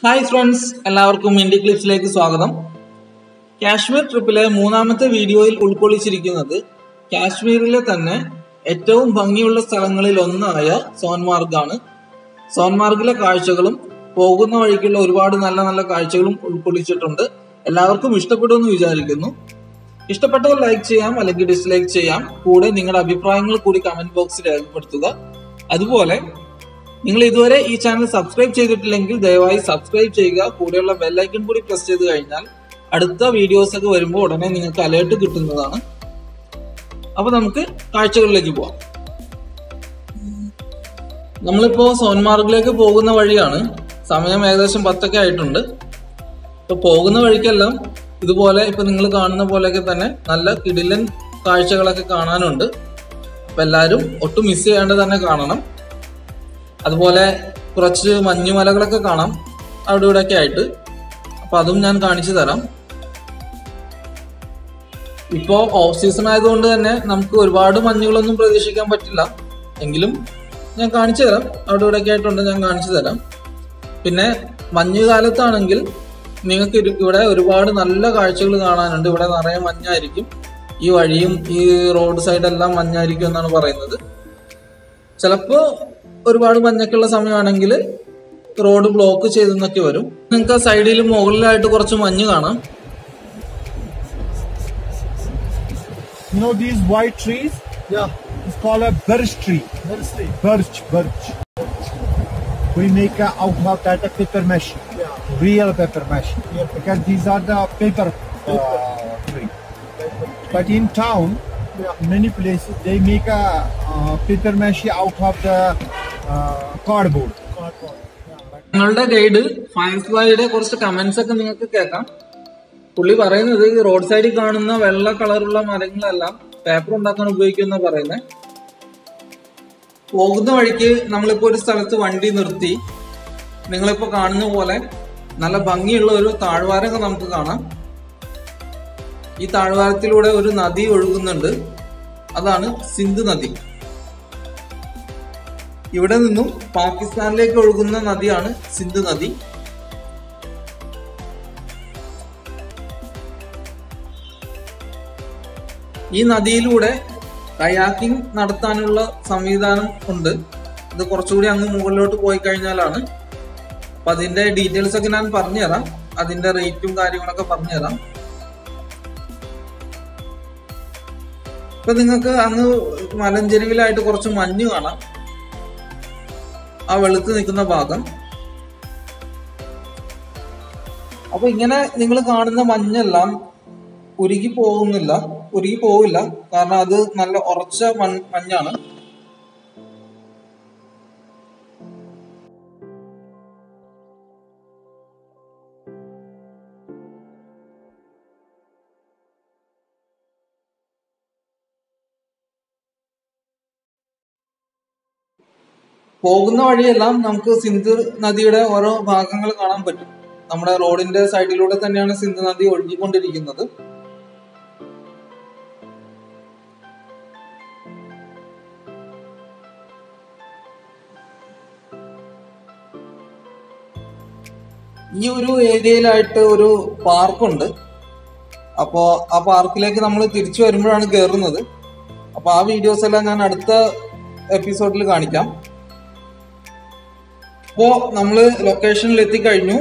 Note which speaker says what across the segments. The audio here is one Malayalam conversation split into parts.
Speaker 1: ഹായ് ഫ്രണ്ട്സ് എല്ലാവർക്കും ഇന്ത്യ ക്ലിപ്സിലേക്ക് സ്വാഗതം കാശ്മീർ ട്രിപ്പിലെ മൂന്നാമത്തെ വീഡിയോയിൽ ഉൾക്കൊള്ളിച്ചിരിക്കുന്നത് കാശ്മീരിലെ തന്നെ ഏറ്റവും ഭംഗിയുള്ള സ്ഥലങ്ങളിൽ ഒന്നായ സോൻമാർഗാണ് സോൻമാർഗിലെ കാഴ്ചകളും പോകുന്ന വഴിക്കുള്ള ഒരുപാട് നല്ല നല്ല കാഴ്ചകളും ഉൾക്കൊള്ളിച്ചിട്ടുണ്ട് എല്ലാവർക്കും ഇഷ്ടപ്പെടുമെന്ന് വിചാരിക്കുന്നു ഇഷ്ടപ്പെട്ടവർ ലൈക്ക് ചെയ്യാം അല്ലെങ്കിൽ ഡിസ്ലൈക്ക് ചെയ്യാം കൂടെ നിങ്ങളുടെ അഭിപ്രായങ്ങൾ കൂടി കമന്റ് ബോക്സിൽ രേഖപ്പെടുത്തുക അതുപോലെ നിങ്ങൾ ഇതുവരെ ഈ ചാനൽ സബ്സ്ക്രൈബ് ചെയ്തിട്ടില്ലെങ്കിൽ ദയവായി സബ്സ്ക്രൈബ് ചെയ്യുക കൂടെയുള്ള ബെല്ലൈക്കൺ കൂടി പ്രസ് ചെയ്ത് കഴിഞ്ഞാൽ അടുത്ത വീഡിയോസ് ഒക്കെ വരുമ്പോൾ ഉടനെ നിങ്ങൾക്ക് അലേർട്ട് കിട്ടുന്നതാണ് അപ്പൊ നമുക്ക് കാഴ്ചകളിലേക്ക് പോവാം നമ്മളിപ്പോ സോൻമാർഗിലേക്ക് പോകുന്ന വഴിയാണ് സമയം ഏകദേശം പത്തൊക്കെ ആയിട്ടുണ്ട് ഇപ്പൊ പോകുന്ന വഴിക്കെല്ലാം ഇതുപോലെ ഇപ്പൊ നിങ്ങൾ കാണുന്ന പോലെയൊക്കെ തന്നെ നല്ല കിടിലൻ കാഴ്ചകളൊക്കെ കാണാനുണ്ട് അപ്പൊ എല്ലാവരും ഒട്ടും മിസ് ചെയ്യാണ്ട് തന്നെ കാണണം അതുപോലെ കുറച്ച് മഞ്ഞുമലകളൊക്കെ കാണാം അവിടെ ഇവിടെയൊക്കെ ആയിട്ട് അപ്പൊ അതും ഞാൻ കാണിച്ചു തരാം ഇപ്പോ ഓഫ് സീസൺ ആയതുകൊണ്ട് തന്നെ നമുക്ക് ഒരുപാട് മഞ്ഞുകളൊന്നും പ്രതീക്ഷിക്കാൻ പറ്റില്ല എങ്കിലും ഞാൻ കാണിച്ചു തരാം അവിടെ ഇവിടെയൊക്കെ ആയിട്ടുണ്ട് ഞാൻ കാണിച്ചു തരാം പിന്നെ മഞ്ഞുകാലത്താണെങ്കിൽ നിങ്ങൾക്ക് ഇരു- ഇവിടെ ഒരുപാട് നല്ല കാഴ്ചകൾ കാണാനുണ്ട് ഇവിടെ നിറയെ മഞ്ഞായിരിക്കും ഈ വഴിയും ഈ റോഡ് സൈഡെല്ലാം മഞ്ഞായിരിക്കും എന്നാണ് പറയുന്നത് ചിലപ്പോ ഒരുപാട് മഞ്ഞൊക്കെയുള്ള സമയമാണെങ്കിൽ റോഡ് ബ്ലോക്ക് ചെയ്തെന്നൊക്കെ വരും നിങ്ങൾക്ക് ആ സൈഡിൽ മുകളിലായിട്ട് കുറച്ച് മഞ്ഞ് കാണാം
Speaker 2: You know these white trees?
Speaker 3: Yeah,
Speaker 2: It's called a birch tree.
Speaker 3: very steep.
Speaker 2: Birch, birch. We make uh, out of that a paper mesh,
Speaker 3: Yeah.
Speaker 2: real paper mesh.
Speaker 3: Yeah.
Speaker 2: Because these are the paper uh, tree. But in town,
Speaker 3: Yeah.
Speaker 2: many places they make a uh, paper mesh out of the uh, cardboard.
Speaker 3: Cardboard. Yeah.
Speaker 1: നിങ്ങളുടെ ഗൈഡ് ഫയർഫ്ലൈയുടെ കുറച്ച് കമന്റ്സ് ഒക്കെ നിങ്ങൾക്ക് കേൾക്കാം പുള്ളി പറയുന്നത് ഈ റോഡ് സൈഡിൽ കാണുന്ന വെള്ള കളറുള്ള മരങ്ങളെല്ലാം പേപ്പർ ഉണ്ടാക്കാൻ ഉപയോഗിക്കുന്ന പറയുന്നത് പോകുന്ന വഴിക്ക് നമ്മളിപ്പോ ഒരു സ്ഥലത്ത് വണ്ടി നിർത്തി നിങ്ങളിപ്പോ കാണുന്ന പോലെ നല്ല ഭംഗിയുള്ള ഒരു താഴ്വാരങ്ങൾ നമുക്ക് കാണാം ഈ താഴ്വാരത്തിലൂടെ ഒരു നദി ഒഴുകുന്നുണ്ട് അതാണ് സിന്ധു നദി ഇവിടെ നിന്നും പാകിസ്ഥാനിലേക്ക് ഒഴുകുന്ന നദിയാണ് സിന്ധു നദി ഈ നദിയിലൂടെ കയാക്കിംഗ് നടത്താനുള്ള സംവിധാനം ഉണ്ട് ഇത് കുറച്ചുകൂടി അങ്ങ് മുകളിലോട്ട് പോയി കഴിഞ്ഞാലാണ് അപ്പൊ അതിന്റെ ഡീറ്റെയിൽസ് ഒക്കെ ഞാൻ പറഞ്ഞുതരാം അതിന്റെ റേറ്റും കാര്യങ്ങളൊക്കെ പറഞ്ഞുതരാം ഇപ്പൊ നിങ്ങൾക്ക് അങ്ങ് മലഞ്ചെരുവിലായിട്ട് കുറച്ച് മഞ്ഞ് കാണാം ആ വെളുത്ത് നിൽക്കുന്ന ഭാഗം അപ്പൊ ഇങ്ങനെ നിങ്ങൾ കാണുന്ന മഞ്ഞെല്ലാം ഉരുകി പോകുന്നില്ല ഉരുകി പോവില്ല കാരണം അത് നല്ല ഉറച്ച മൺ- മഞ്ഞാണ് പോകുന്ന വഴിയെല്ലാം നമുക്ക് സിന്ധു നദിയുടെ ഓരോ ഭാഗങ്ങൾ കാണാൻ പറ്റും നമ്മുടെ റോഡിന്റെ സൈഡിലൂടെ തന്നെയാണ് സിന്ധു നദി ഒഴുകിക്കൊണ്ടിരിക്കുന്നത് ഈ ഒരു ഏരിയയിലായിട്ട് ഒരു പാർക്കുണ്ട് അപ്പോ ആ പാർക്കിലേക്ക് നമ്മൾ തിരിച്ചു വരുമ്പോഴാണ് കയറുന്നത് അപ്പൊ ആ വീഡിയോസ് എല്ലാം ഞാൻ അടുത്ത എപ്പിസോഡിൽ കാണിക്കാം ഇപ്പോ നമ്മള് ലൊക്കേഷനിൽ എത്തിക്കഴിഞ്ഞു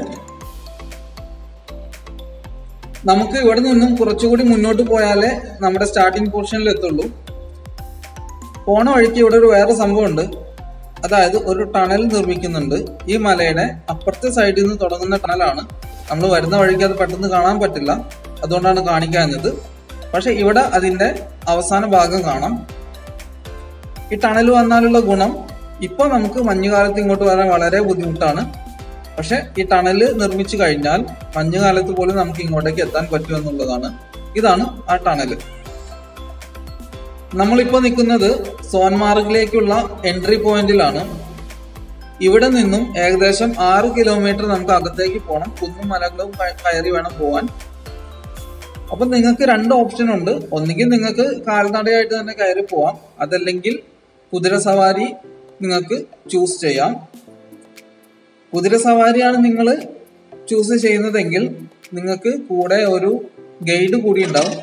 Speaker 1: നമുക്ക് ഇവിടെ നിന്നും കുറച്ചുകൂടി മുന്നോട്ട് പോയാലേ നമ്മുടെ സ്റ്റാർട്ടിംഗ് പോർഷനിൽ എത്തുള്ളൂ പോണ വഴിക്ക് ഇവിടെ ഒരു വേറെ സംഭവമുണ്ട് അതായത് ഒരു ടണൽ നിർമ്മിക്കുന്നുണ്ട് ഈ മലയുടെ അപ്പുറത്തെ സൈഡിൽ നിന്ന് തുടങ്ങുന്ന ടണലാണ് നമ്മൾ വരുന്ന വഴിക്ക് അത് പെട്ടെന്ന് കാണാൻ പറ്റില്ല അതുകൊണ്ടാണ് കാണിക്കാഞ്ഞത് പക്ഷെ ഇവിടെ അതിന്റെ അവസാന ഭാഗം കാണാം ഈ ടണൽ വന്നാലുള്ള ഗുണം ഇപ്പൊ നമുക്ക് മഞ്ഞുകാലത്ത് ഇങ്ങോട്ട് വരാൻ വളരെ ബുദ്ധിമുട്ടാണ് പക്ഷെ ഈ ടണല് നിർമ്മിച്ചു കഴിഞ്ഞാൽ മഞ്ഞുകാലത്ത് പോലും നമുക്ക് ഇങ്ങോട്ടേക്ക് എത്താൻ പറ്റും എന്നുള്ളതാണ് ഇതാണ് ആ ടണല് നമ്മളിപ്പോ നിൽക്കുന്നത് സോൻമാർഗിലേക്കുള്ള എൻട്രി പോയിന്റിലാണ് ഇവിടെ നിന്നും ഏകദേശം ആറ് കിലോമീറ്റർ നമുക്ക് അകത്തേക്ക് പോകണം കുന്നും മലകളും ക- കയറി വേണം പോവാൻ അപ്പൊ നിങ്ങൾക്ക് രണ്ട് ഓപ്ഷൻ ഉണ്ട് ഒന്നുകിൽ നിങ്ങൾക്ക് കാൽനടയായിട്ട് തന്നെ കയറി പോവാം അതല്ലെങ്കിൽ കുതിര സവാരി നിങ്ങൾക്ക് ചൂസ് ചെയ്യാം കുതിര സവാരിയാണ് നിങ്ങൾ ചൂസ് ചെയ്യുന്നതെങ്കിൽ നിങ്ങൾക്ക് കൂടെ ഒരു ഗൈഡ് കൂടി ഉണ്ടാവും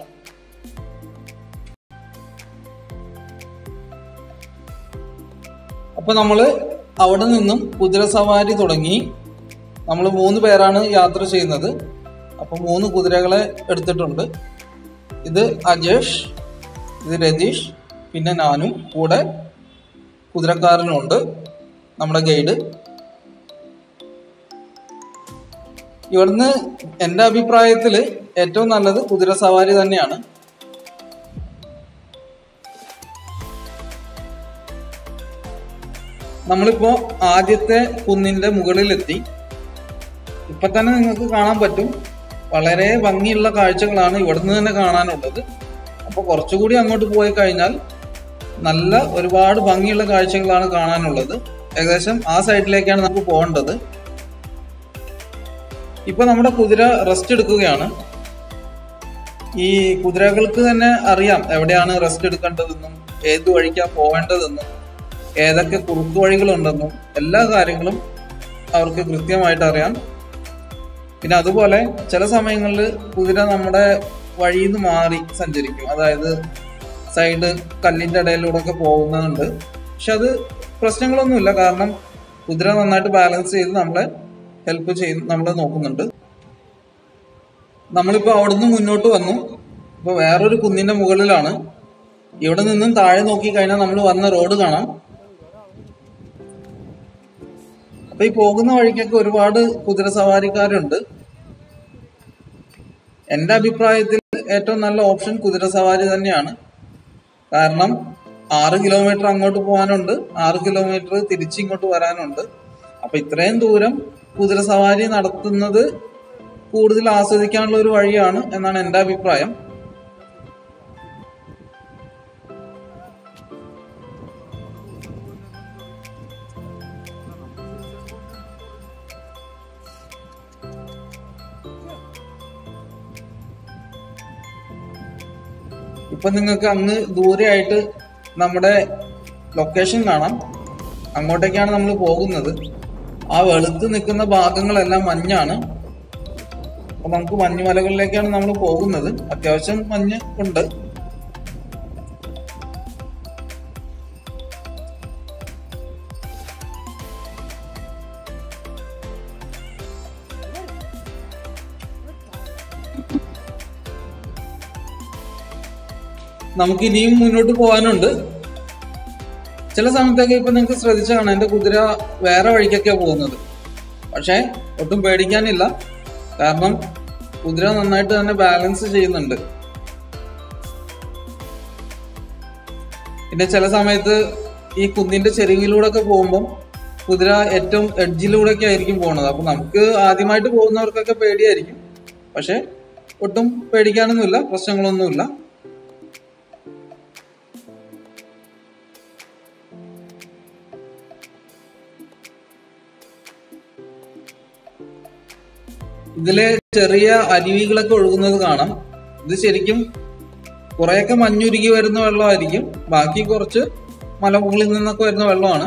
Speaker 1: അപ്പൊ നമ്മള് അവിടെ നിന്നും കുതിര സവാരി തുടങ്ങി നമ്മൾ മൂന്ന് പേരാണ് യാത്ര ചെയ്യുന്നത് അപ്പൊ മൂന്ന് കുതിരകളെ എടുത്തിട്ടുണ്ട് ഇത് അജേഷ് ഇത് രതീഷ് പിന്നെ ഞാനും കൂടെ കുതിരക്കാരനുണ്ട് നമ്മുടെ ഗൈഡ് ഇവിടുന്ന് എൻ്റെ അഭിപ്രായത്തിൽ ഏറ്റവും നല്ലത് കുതിര സവാരി തന്നെയാണ് നമ്മളിപ്പോ ആദ്യത്തെ കുന്നിന്റെ മുകളിലെത്തി ഇപ്പൊ തന്നെ നിങ്ങൾക്ക് കാണാൻ പറ്റും വളരെ ഭംഗിയുള്ള കാഴ്ചകളാണ് ഇവിടുന്ന് തന്നെ കാണാനുള്ളത് അപ്പൊ കുറച്ചുകൂടി അങ്ങോട്ട് പോയി കഴിഞ്ഞാൽ നല്ല ഒരുപാട് ഭംഗിയുള്ള കാഴ്ചകളാണ് കാണാനുള്ളത് ഏകദേശം ആ സൈഡിലേക്കാണ് നമുക്ക് പോകേണ്ടത് ഇപ്പൊ നമ്മുടെ കുതിര റെസ്റ്റ് എടുക്കുകയാണ് ഈ കുതിരകൾക്ക് തന്നെ അറിയാം എവിടെയാണ് റെസ്റ്റ് എടുക്കേണ്ടതെന്നും ഏത് വഴിക്കാണ് പോവേണ്ടതെന്നും ഏതൊക്കെ കുറുക്കു വഴികളുണ്ടെന്നും എല്ലാ കാര്യങ്ങളും അവർക്ക് കൃത്യമായിട്ട് അറിയാം പിന്നെ അതുപോലെ ചില സമയങ്ങളിൽ കുതിര നമ്മുടെ വഴിയിൽ നിന്ന് മാറി സഞ്ചരിക്കും അതായത് സൈഡ് കല്ലിന്റെ ഇടയിലൂടെ ഒക്കെ പോകുന്നുണ്ട് പക്ഷെ അത് പ്രശ്നങ്ങളൊന്നുമില്ല കാരണം കുതിര നന്നായിട്ട് ബാലൻസ് ചെയ്ത് നമ്മളെ ഹെൽപ്പ് ചെയ്ത് നമ്മളെ നോക്കുന്നുണ്ട് നമ്മളിപ്പോ അവിടുന്ന് മുന്നോട്ട് വന്നു ഇപ്പൊ വേറൊരു കുന്നിന്റെ മുകളിലാണ് ഇവിടെ നിന്നും താഴെ നോക്കി കഴിഞ്ഞാൽ നമ്മൾ വന്ന റോഡ് കാണാം അപ്പൊ ഈ പോകുന്ന വഴിക്കൊക്കെ ഒരുപാട് കുതിര സവാരിക്കാരുണ്ട് എന്റെ അഭിപ്രായത്തിൽ ഏറ്റവും നല്ല ഓപ്ഷൻ കുതിര സവാരി തന്നെയാണ് കാരണം ആറ് കിലോമീറ്റർ അങ്ങോട്ട് പോകാനുണ്ട് ആറ് കിലോമീറ്റർ തിരിച്ചിങ്ങോട്ട് വരാനുണ്ട് അപ്പൊ ഇത്രയും ദൂരം കുതിര സവാരി നടത്തുന്നത് കൂടുതൽ ആസ്വദിക്കാനുള്ള ഒരു വഴിയാണ് എന്നാണ് എന്റെ അഭിപ്രായം ഇപ്പൊ നിങ്ങൾക്ക് അങ്ങ് ദൂരെയായിട്ട് നമ്മുടെ ലൊക്കേഷൻ കാണാം അങ്ങോട്ടേക്കാണ് നമ്മൾ പോകുന്നത് ആ വെളുത്ത് നിൽക്കുന്ന ഭാഗങ്ങളെല്ലാം മഞ്ഞാണ് അപ്പൊ നമുക്ക് മഞ്ഞുമലകളിലേക്കാണ് നമ്മൾ പോകുന്നത് അത്യാവശ്യം മഞ്ഞ് ഉണ്ട് നമുക്ക് ഇനിയും മുന്നോട്ട് പോകാനുണ്ട് ചില സമയത്തൊക്കെ ഇപ്പൊ നിങ്ങൾക്ക് ശ്രദ്ധിച്ച കാണാം എന്റെ കുതിര വേറെ വഴിക്കൊക്കെയാ പോകുന്നത് പക്ഷെ ഒട്ടും പേടിക്കാനില്ല കാരണം കുതിര നന്നായിട്ട് തന്നെ ബാലൻസ് ചെയ്യുന്നുണ്ട് പിന്നെ ചില സമയത്ത് ഈ കുന്നിന്റെ ചെരുവിലൂടെ ഒക്കെ പോകുമ്പോൾ കുതിര ഏറ്റവും എഡ്ജിലൂടെ ഒക്കെ ആയിരിക്കും പോണത് അപ്പൊ നമുക്ക് ആദ്യമായിട്ട് പോകുന്നവർക്കൊക്കെ പേടിയായിരിക്കും പക്ഷെ ഒട്ടും പേടിക്കാനൊന്നുമില്ല പ്രശ്നങ്ങളൊന്നുമില്ല ഇതിലെ ചെറിയ അരുവികളൊക്കെ ഒഴുകുന്നത് കാണാം ഇത് ശരിക്കും കുറെയൊക്കെ മഞ്ഞുരുകി വരുന്ന വെള്ളമായിരിക്കും ബാക്കി കുറച്ച് മലമുകളിൽ നിന്നൊക്കെ വരുന്ന വെള്ളമാണ്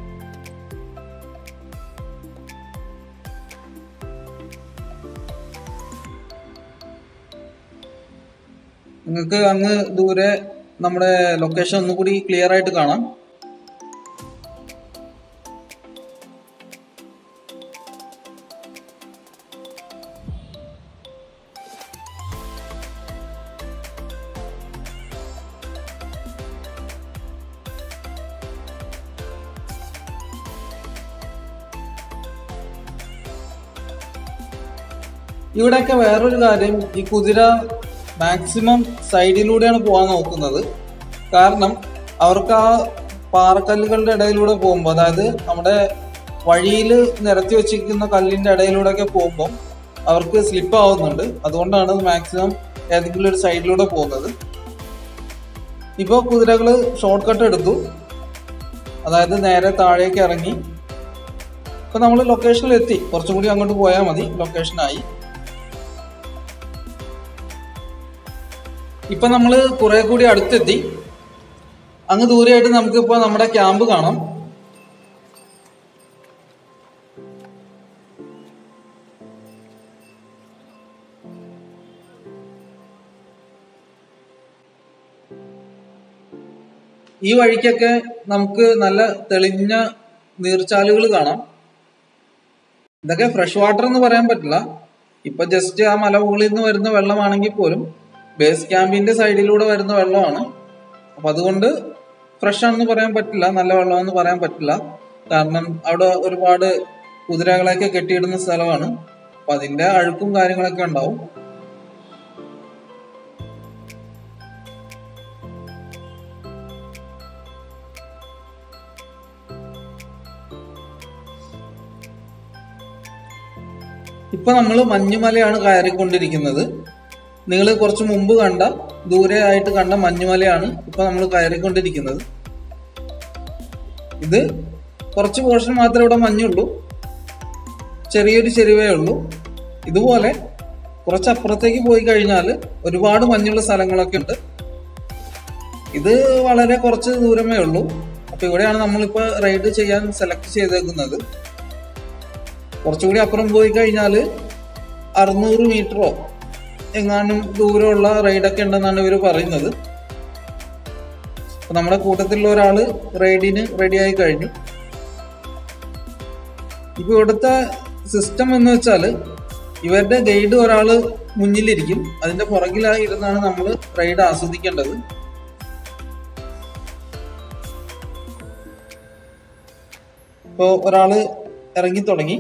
Speaker 1: നിങ്ങൾക്ക് അങ്ങ് ദൂരെ നമ്മുടെ ലൊക്കേഷൻ ഒന്നുകൂടി ക്ലിയർ ആയിട്ട് കാണാം ഇവിടെയൊക്കെ വേറൊരു കാര്യം ഈ കുതിര മാക്സിമം സൈഡിലൂടെയാണ് പോകാൻ നോക്കുന്നത് കാരണം അവർക്ക് ആ പാറക്കല്ലുകളുടെ ഇടയിലൂടെ പോകുമ്പോൾ അതായത് നമ്മുടെ വഴിയിൽ നിരത്തി വെച്ചിരിക്കുന്ന കല്ലിന്റെ ഇടയിലൂടെയൊക്കെ പോകുമ്പോൾ അവർക്ക് സ്ലിപ്പ് ആവുന്നുണ്ട് അതുകൊണ്ടാണ് മാക്സിമം ഏതെങ്കിലും ഒരു സൈഡിലൂടെ പോകുന്നത് ഇപ്പോൾ കുതിരകൾ ഷോർട്ട് കട്ട് എടുത്തു അതായത് നേരെ താഴേക്ക് ഇറങ്ങി ഇപ്പൊ നമ്മൾ ലൊക്കേഷനിൽ എത്തി കുറച്ചും കൂടി അങ്ങോട്ട് പോയാൽ മതി ലൊക്കേഷനായി ഇപ്പൊ നമ്മൾ കുറെ കൂടി അടുത്തെത്തി അങ്ങ് ദൂരെയായിട്ട് നമുക്കിപ്പോ നമ്മുടെ ക്യാമ്പ് കാണാം ഈ വഴിക്കൊക്കെ നമുക്ക് നല്ല തെളിഞ്ഞ നീർച്ചാലുകൾ കാണാം ഇതൊക്കെ ഫ്രഷ് വാട്ടർ എന്ന് പറയാൻ പറ്റില്ല ഇപ്പൊ ജസ്റ്റ് ആ മലമുകളിൽ നിന്ന് വരുന്ന വെള്ളമാണെങ്കിൽ പോലും ബേസ് ക്യാമ്പിന്റെ സൈഡിലൂടെ വരുന്ന വെള്ളമാണ് അപ്പൊ അതുകൊണ്ട് ഫ്രഷ് ആണെന്ന് പറയാൻ പറ്റില്ല നല്ല വെള്ളമാണെന്ന് പറയാൻ പറ്റില്ല കാരണം അവിടെ ഒരുപാട് കുതിരകളെയൊക്കെ കെട്ടിയിടുന്ന സ്ഥലമാണ് അപ്പൊ അതിന്റെ അഴുക്കും കാര്യങ്ങളൊക്കെ ഉണ്ടാവും ഇപ്പൊ നമ്മൾ മഞ്ഞുമലയാണ് കയറിക്കൊണ്ടിരിക്കുന്നത് നിങ്ങൾ കുറച്ച് മുമ്പ് കണ്ട ദൂരെ ആയിട്ട് കണ്ട മഞ്ഞുമലയാണ് ഇപ്പൊ നമ്മൾ കയറിക്കൊണ്ടിരിക്കുന്നത് ഇത് കുറച്ച് പോർഷൻ മാത്രമേ ഇവിടെ മഞ്ഞുള്ളൂ ചെറിയൊരു ചെരുവേ ഉള്ളൂ ഇതുപോലെ കുറച്ച് അപ്പുറത്തേക്ക് പോയി കഴിഞ്ഞാൽ ഒരുപാട് മഞ്ഞുള്ള സ്ഥലങ്ങളൊക്കെ ഉണ്ട് ഇത് വളരെ കുറച്ച് ദൂരമേ ഉള്ളൂ അപ്പൊ ഇവിടെയാണ് നമ്മളിപ്പോ റൈഡ് ചെയ്യാൻ സെലക്ട് ചെയ്തേക്കുന്നത് കുറച്ചുകൂടി അപ്പുറം പോയി കഴിഞ്ഞാൽ അറുന്നൂറ് മീറ്ററോ എങ്ങാനും ദൂരമുള്ള റൈഡൊക്കെ ഉണ്ടെന്നാണ് ഇവർ പറയുന്നത് അപ്പൊ നമ്മുടെ കൂട്ടത്തിലുള്ള ഒരാള് റൈഡിന് റെഡിയായി കഴിഞ്ഞു ഇപ്പൊ ഇവിടുത്തെ സിസ്റ്റം എന്ന് വെച്ചാല് ഇവരുടെ ഗൈഡ് ഒരാള് മുന്നിലിരിക്കും അതിന്റെ പുറകിലായി ഇരുന്നാണ് നമ്മൾ റൈഡ് ആസ്വദിക്കേണ്ടത് ഇപ്പോ ഒരാള് ഇറങ്ങി തുടങ്ങി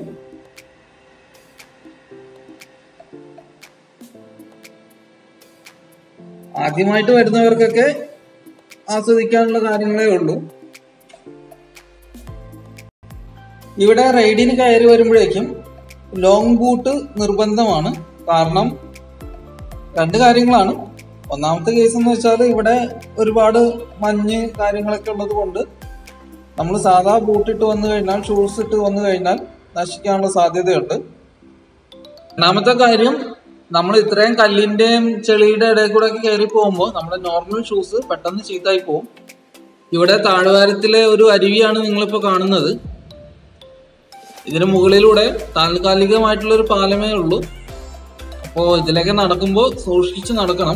Speaker 1: ആദ്യമായിട്ട് വരുന്നവർക്കൊക്കെ ആസ്വദിക്കാനുള്ള കാര്യങ്ങളേ ഉള്ളൂ ഇവിടെ റൈഡിന് കയറി വരുമ്പോഴേക്കും ലോങ് ബൂട്ട് നിർബന്ധമാണ് കാരണം രണ്ട് കാര്യങ്ങളാണ് ഒന്നാമത്തെ കേസ് എന്ന് വെച്ചാൽ ഇവിടെ ഒരുപാട് മഞ്ഞ് കാര്യങ്ങളൊക്കെ ഉള്ളത് കൊണ്ട് നമ്മൾ സാധാ ബൂട്ട് ഇട്ട് വന്നു കഴിഞ്ഞാൽ ഷൂസ് ഇട്ട് വന്നു കഴിഞ്ഞാൽ നശിക്കാനുള്ള സാധ്യതയുണ്ട് രണ്ടാമത്തെ കാര്യം നമ്മൾ ഇത്രയും കല്ലിന്റെയും ചെളിയുടെ ഇടയിൽ കൂടെ ഒക്കെ കയറി പോകുമ്പോൾ നമ്മുടെ നോർമൽ ഷൂസ് പെട്ടെന്ന് ചീത്തായി പോകും ഇവിടെ താഴ്വാരത്തിലെ ഒരു അരുവിയാണ് നിങ്ങളിപ്പോൾ കാണുന്നത് ഇതിന് മുകളിലൂടെ താൽക്കാലികമായിട്ടുള്ള ഒരു പാലമേ ഉള്ളൂ അപ്പോൾ ഇതിലൊക്കെ നടക്കുമ്പോൾ സൂക്ഷിച്ച് നടക്കണം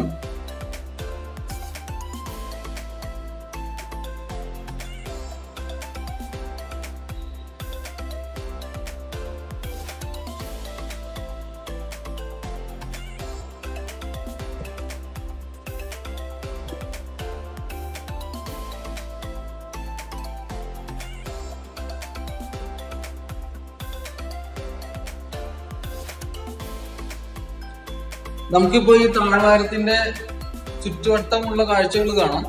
Speaker 1: നമുക്കിപ്പോ ഈ താഴ്വാരത്തിന്റെ ചുറ്റുവട്ടമുള്ള കാഴ്ചകൾ കാണാം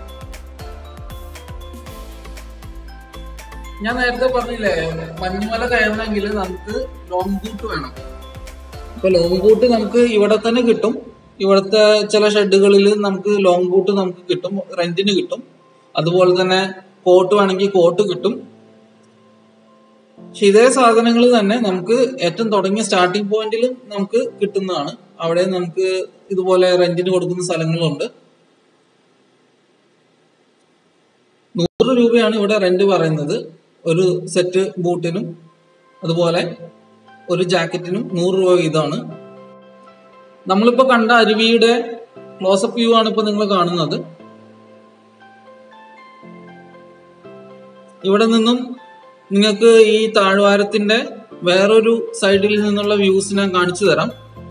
Speaker 1: ഞാൻ നേരത്തെ പറഞ്ഞില്ലേ മഞ്ഞുമല കയറണമെങ്കിൽ നമുക്ക് ലോങ് ബൂട്ട് വേണം ഇപ്പൊ ലോങ് ബൂട്ട് നമുക്ക് ഇവിടെ തന്നെ കിട്ടും ഇവിടുത്തെ ചില ഷെഡുകളിൽ നമുക്ക് ലോങ് ബൂട്ട് നമുക്ക് കിട്ടും റെന്റിന് കിട്ടും അതുപോലെ തന്നെ കോട്ട് വേണമെങ്കിൽ കോട്ട് കിട്ടും പക്ഷെ ഇതേ സാധനങ്ങൾ തന്നെ നമുക്ക് ഏറ്റവും തുടങ്ങിയ സ്റ്റാർട്ടിംഗ് പോയിന്റിൽ നമുക്ക് കിട്ടുന്നതാണ് അവിടെ നമുക്ക് ഇതുപോലെ റെന്റിന് കൊടുക്കുന്ന സ്ഥലങ്ങളുണ്ട് നൂറ് രൂപയാണ് ഇവിടെ റെന്റ് പറയുന്നത് ഒരു സെറ്റ് ബൂട്ടിനും അതുപോലെ ഒരു ജാക്കറ്റിനും നൂറ് രൂപ വീതമാണ് നമ്മളിപ്പോ കണ്ട അരുവിയുടെ ക്ലോസപ്പ് വ്യൂ ആണ് ഇപ്പൊ നിങ്ങൾ കാണുന്നത് ഇവിടെ നിന്നും നിങ്ങൾക്ക് ഈ താഴ്വാരത്തിന്റെ വേറൊരു സൈഡിൽ നിന്നുള്ള വ്യൂസ് ഞാൻ കാണിച്ചു തരാം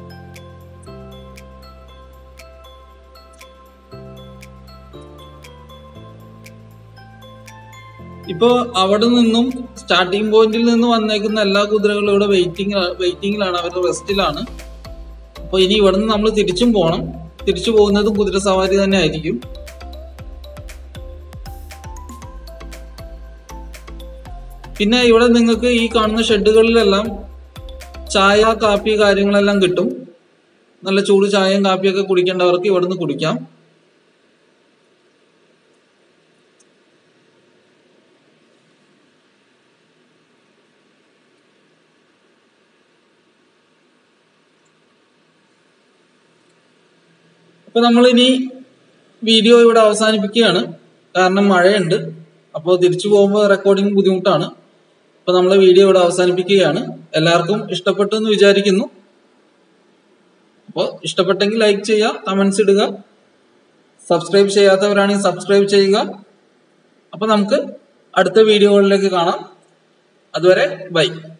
Speaker 1: ഇപ്പോ അവിടെ നിന്നും സ്റ്റാർട്ടിംഗ് പോയിന്റിൽ നിന്ന് വന്നേക്കുന്ന എല്ലാ കുതിരകളും ഇവിടെ വെയിറ്റിംഗ് വെയിറ്റിംഗിലാണ് അവരുടെ റെസ്റ്റിലാണ് അപ്പൊ ഇനി ഇവിടെ നിന്ന് നമ്മൾ തിരിച്ചും പോകണം തിരിച്ചു പോകുന്നതും കുതിര സവാരി തന്നെ ആയിരിക്കും പിന്നെ ഇവിടെ നിങ്ങൾക്ക് ഈ കാണുന്ന ഷെഡുകളിലെല്ലാം ചായ കാപ്പി കാര്യങ്ങളെല്ലാം കിട്ടും നല്ല ചൂട് ചായയും കാപ്പിയൊക്കെ കുടിക്കേണ്ടവർക്ക് ഇവിടെ നിന്ന് കുടിക്കാം അപ്പൊ നമ്മൾ ഇനി വീഡിയോ ഇവിടെ അവസാനിപ്പിക്കുകയാണ് കാരണം മഴയുണ്ട് അപ്പോൾ തിരിച്ചു പോകുമ്പോൾ റെക്കോർഡിംഗ് ബുദ്ധിമുട്ടാണ് അപ്പൊ നമ്മളെ വീഡിയോ ഇവിടെ അവസാനിപ്പിക്കുകയാണ് എല്ലാവർക്കും ഇഷ്ടപ്പെട്ടു എന്ന് വിചാരിക്കുന്നു അപ്പോൾ ഇഷ്ടപ്പെട്ടെങ്കിൽ ലൈക്ക് ചെയ്യുക കമന്റ്സ് ഇടുക സബ്സ്ക്രൈബ് ചെയ്യാത്തവരാണെങ്കിൽ സബ്സ്ക്രൈബ് ചെയ്യുക അപ്പൊ നമുക്ക് അടുത്ത വീഡിയോകളിലേക്ക് കാണാം അതുവരെ ബൈ